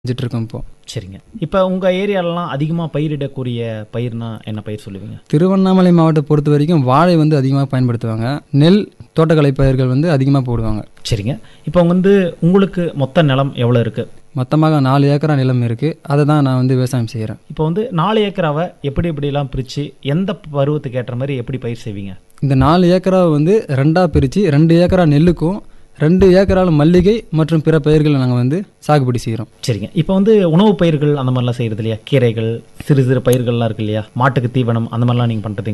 செஞ்சுட்டு இருக்கோம் இப்போ சரிங்க இப்போ உங்கள் ஏரியாலலாம் அதிகமாக பயிரிடக்கூடிய பயிர்னா என்ன பயிர் சொல்லுவீங்க திருவண்ணாமலை மாவட்டத்தை பொறுத்த வரைக்கும் வாழை வந்து அதிகமாக பயன்படுத்துவாங்க நெல் தோட்டக்கலை பயிர்கள் வந்து அதிகமாக போடுவாங்க சரிங்க இப்போ வந்து உங்களுக்கு மொத்த நிலம் எவ்வளோ இருக்குது மொத்தமாக நாலு ஏக்கரா நிலம் இருக்குது அதை தான் நான் வந்து விவசாயம் செய்கிறேன் இப்போ வந்து நாலு ஏக்கராவை எப்படி எப்படிலாம் பிரித்து எந்த பருவத்துக்கு ஏற்ற மாதிரி எப்படி பயிர் செய்வீங்க இந்த நாலு ஏக்கராவை வந்து ரெண்டாக பிரித்து ரெண்டு ஏக்கரா நெல்லுக்கும் ரெண்டு ஏக்கரால மல்லிகை மற்றும் பிற பயிர்களை நாங்கள் வந்து சாகுபடி செய்கிறோம் சரிங்க இப்போ வந்து உணவுப் பயிர்கள் அந்த மாதிரிலாம் செய்கிறது இல்லையா கீரைகள் சிறு சிறு பயிர்கள்லாம் இருக்கு இல்லையா மாட்டுக்கு தீவனம் அந்த மாதிரிலாம் நீங்கள் பண்ணுறது